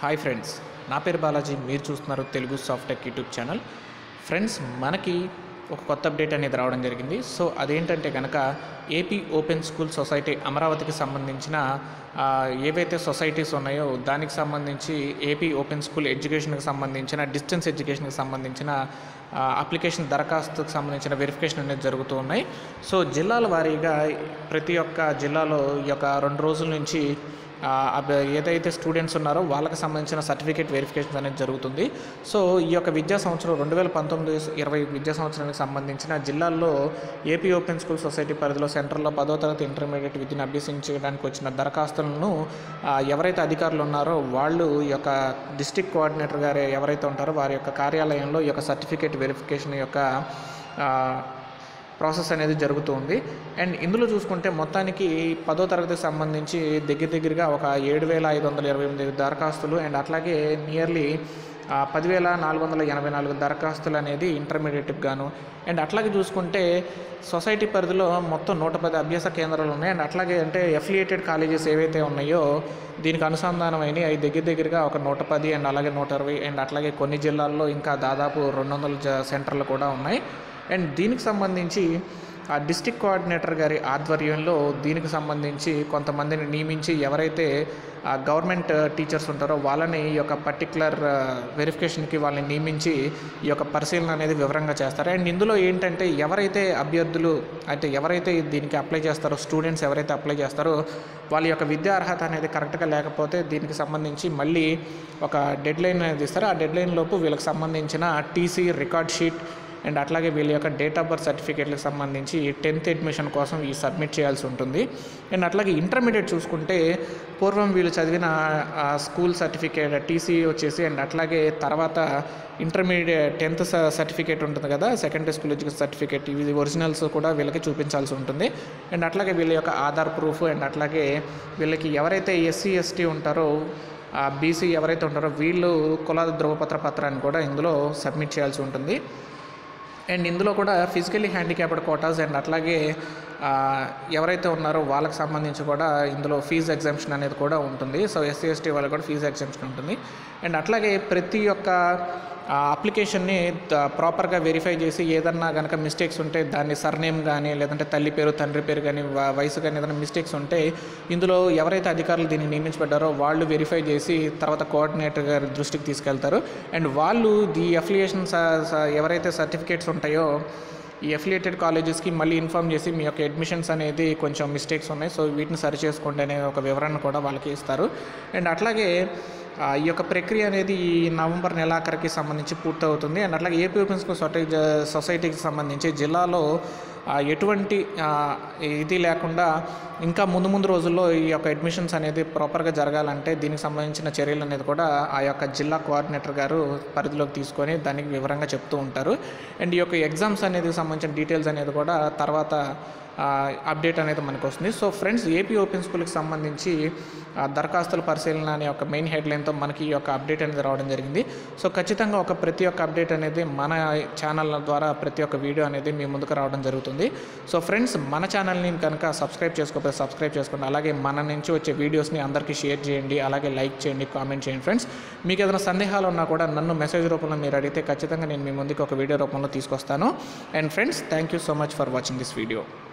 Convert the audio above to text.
hi friends నా పేరు బాలాజీ మీరు చూస్తున్నారు Telugu Softtech YouTube channel friends మనకి ఒక కొత్త అప్డేట్ అనేది రావడం జరిగింది సో అదేంటంటే కనుక ఏపీ ఓపెన్ స్కూల్ సొసైటీ అమరావతికి సంబంధించిన ఆ, ఏవైతే సొసైటీస్ ఉన్నాయో దానికి సంబంధించి ఏపీ ఓపెన్ స్కూల్ ఎడ్యుకేషన్కి సంబంధించిన డిస్టెన్స్ ఎడ్యుకేషన్కి సంబంధించిన ఆ, అప్లికేషన్ దరఖాస్తుకు సంబంధించిన వెరిఫికేషన్ అనేది జరుగుతూ ఉన్నాయి సో జిల్లాల వారీగా ప్రతి ఒక్క జిల్లాలో ఈ యొక్క రెండు రోజుల నుంచి ఆ, అబ్- ఏదైతే స్టూడెంట్స్ ఉన్నారో వాళ్ళకి సంబంధించిన సర్టిఫికేట్ వెరిఫికేషన్ అనేది జరుగుతుంది సో ఈ యొక్క విద్యా సంవత్సరం రెండు వేల పంతొమ్మిది ఇరవై విద్యా సంవత్సరానికి సంబంధించిన జిల్లాల్లో ఏపీ ఓపెన్ స్కూల్ సొసైటీ పరిధిలో సెంటర్లో పదో తరగతి ఇంటర్మీడియట్ విద్యను అభ్యసించడానికి వచ్చిన దరఖాస్తులను ఆ, ఎవరైతే అధికారులు ఉన్నారో వాళ్ళు ఈ యొక్క డిస్ట్రిక్ట్ కోఆర్డినేటర్ గారు ఎవరైతే ఉంటారో వారి యొక్క కార్యాలయంలో ఈ యొక్క సర్టిఫికేట్ వెరిఫికేషన్ యొక్క ఆ, ప్రాసెస్ అనేది జరుగుతూ ఉంది అండ్ ఇందులో చూసుకుంటే మొత్తానికి పదో తరగతికి సంబంధించి దగ్గర దగ్గరగా ఒక ఏడు వేల ఐదు వందల ఇరవై ఎనిమిది దరఖాస్తులు అండ్ అట్లాగే నియర్లీ పదివేల నాలుగు వందల ఎనభై నాలుగు దరఖాస్తులు అనేది ఇంటర్మీడియట్కి గాను అండ్ అట్లాగే చూసుకుంటే సొసైటీ పరిధిలో మొత్తం నూట పది అభ్యాస కేంద్రాలు ఉన్నాయి అండ్ అట్లాగే అంటే ఎఫిలియేటెడ్ కాలేజెస్ ఏవైతే ఉన్నాయో దీనికి అనుసంధానమైన అవి దగ్గర దగ్గరగా ఒక నూట పది అండ్ అలాగే నూట ఇరవై అండ్ అట్లాగే కొన్ని జిల్లాల్లో ఇంకా దాదాపు రెండు వందల జ- సెంటర్లు కూడా ఉన్నాయి అండ్ దీనికి సంబంధించి ఆ డిస్టిక్ కోఆర్డినేటర్ గారి ఆధ్వర్యంలో దీనికి సంబంధించి కొంతమందిని నియమించి ఎవరైతే ఆ గవర్నమెంట్ టీచర్స్ ఉంటారో వాళ్ళని ఈ యొక్క పర్టికులర్ వెరిఫికేషన్కి వాళ్ళని నియమించి ఈ యొక్క పరిశీలన అనేది వివరంగా చేస్తారు అండ్ ఇందులో ఏంటంటే ఎవరైతే అభ్యర్థులు అంటే ఎవరైతే దీనికి అప్లై చేస్తారో స్టూడెంట్స్ ఎవరైతే అప్లై చేస్తారో వాళ్ళ యొక్క విద్యా అర్హత అనేది కరెక్ట్గా లేకపోతే దీనికి సంబంధించి మళ్ళీ ఒక డెడ్ లైన్ అనేది ఇస్తారు ఆ డెడ్ లైన్ లోపు వీళ్ళకి సంబంధించిన టీసీ రికార్డ్ షీట్ అండ్ అట్లాగే వీళ్ళ యొక్క డేట్ ఆఫ్ బర్త్ సర్టిఫికేట్లకు సంబంధించి టెన్త్ అడ్మిషన్ కోసం ఈ సబ్మిట్ చేయాల్సి ఉంటుంది అండ్ అట్లాగే ఇంటర్మీడియట్ చూసుకుంటే పూర్వం వీళ్ళు చదివిన ఆ, స్కూల్ సర్టిఫికేట్ టీసీ వచ్చేసి అండ్ అట్లాగే తర్వాత ఇంటర్మీడియట్ టెన్త్ సర్టిఫికేట్ ఉంటుంది కదా సెకండరీ స్కూల్ ఎడ్యుకేషన్ సర్టిఫికేట్ ఇవి ఒరిజినల్స్ కూడా వీళ్ళకి చూపించాల్సి ఉంటుంది అండ్ అట్లాగే వీళ్ళ యొక్క ఆధార్ ప్రూఫ్ అండ్ అట్లాగే వీళ్ళకి ఎవరైతే ఎస్సీ ఎస్టీ ఉంటారో బీసీ ఎవరైతే ఉంటారో వీళ్ళు కుల ధృవపత్ర పత్రాన్ని కూడా ఇందులో సబ్మిట్ చేయాల్సి ఉంటుంది అండ్ ఇందులో కూడా ఫిజికల్లీ హ్యాండిక్యాప్డ్ కోటాస్ అండ్ అట్లాగే ఆ, ఎవరైతే ఉన్నారో వాళ్ళకి సంబంధించి కూడా ఇందులో ఫీజు ఎగ్జామ్షన్ అనేది కూడా ఉంటుంది సో ఎస్సీ ఎస్టీ వాళ్ళకి కూడా ఫీజు ఎగ్జామ్షన్ ఉంటుంది అండ్ అట్లాగే ప్రతి ఒక్క అప్లికేషన్ని ప్రాపర్గా వెరిఫై చేసి ఏదన్నా కనుక మిస్టేక్స్ ఉంటే దాన్ని సర్నేమ్ కానీ లేదంటే తల్లి పేరు తండ్రి పేరు కానీ వ- వయసు కానీ ఏదైనా మిస్టేక్స్ ఉంటే ఇందులో ఎవరైతే అధికారులు దీన్ని నియమించబడ్డారో వాళ్ళు వెరిఫై చేసి తర్వాత కోఆర్డినేటర్ గారి దృష్టికి తీసుకెళ్తారు అండ్ వాళ్ళు ది అఫిలియేషన్ ఎవరైతే సర్టిఫికేట్స్ ఉంటాయో ఈ అఫిలియేటెడ్ కాలేజెస్కి మళ్ళీ ఇన్ఫామ్ చేసి మీ యొక్క అడ్మిషన్స్ అనేది కొంచెం మిస్టేక్స్ ఉన్నాయి సో వీటిని సరి చేసుకోండి అనే ఒక వివరణ కూడా వాళ్ళకి ఇస్తారు అండ్ అట్లాగే ఆ, ఈ యొక్క ప్రక్రియ అనేది ఈ నవంబర్ నెలాఖరికి సంబంధించి పూర్తవుతుంది అండ్ అట్లాగే ఏపీ ఓపెన్ స్కూల్ సొసైటీ సొసైటీకి సంబంధించి జిల్లాలో ఆ, ఎటువంటి ఆ, ఇది లేకుండా ఇంకా ముందు ముందు రోజుల్లో ఈ యొక్క అడ్మిషన్స్ అనేది ప్రాపర్గా జరగాలంటే దీనికి సంబంధించిన చర్యలు అనేది కూడా ఆ యొక్క జిల్లా కోఆర్డినేటర్ గారు పరిధిలోకి తీసుకొని దానికి వివరంగా చెప్తూ ఉంటారు అండ్ ఈ యొక్క ఎగ్జామ్స్ అనేది సంబంధించిన డీటెయిల్స్ అనేది కూడా తర్వాత ఆ, అప్డేట్ అనేది మనకు వస్తుంది సో ఫ్రెండ్స్ ఏపీ ఓపెన్ స్కూల్కి సంబంధించి ఆ, దరఖాస్తుల పరిశీలన అనే ఒక మెయిన్ హెడ్లైన్తో మనకి ఈ యొక్క అప్డేట్ అనేది రావడం జరిగింది సో ఖచ్చితంగా ఒక ప్రతి ఒక్క అప్డేట్ అనేది మన ఛానల్ ద్వారా ప్రతి ఒక్క వీడియో అనేది మీ ముందుకు రావడం జరుగుతుంది సో ఫ్రెండ్స్ మన ఛానల్ని కనుక సబ్స్క్రైబ్ చేసుకోకపోతే సబ్స్క్రైబ్ చేసుకోండి అలాగే మన నుంచి వచ్చే వీడియోస్ని అందరికీ షేర్ చేయండి అలాగే లైక్ చేయండి కామెంట్ చేయండి ఫ్రెండ్స్ మీకు ఏదైనా సందేహాలు ఉన్నా కూడా నన్ను మెసేజ్ రూపంలో మీరు అడిగితే ఖచ్చితంగా నేను మీ ముందుకు ఒక వీడియో రూపంలో తీసుకొస్తాను and friends thank you so much for watching this video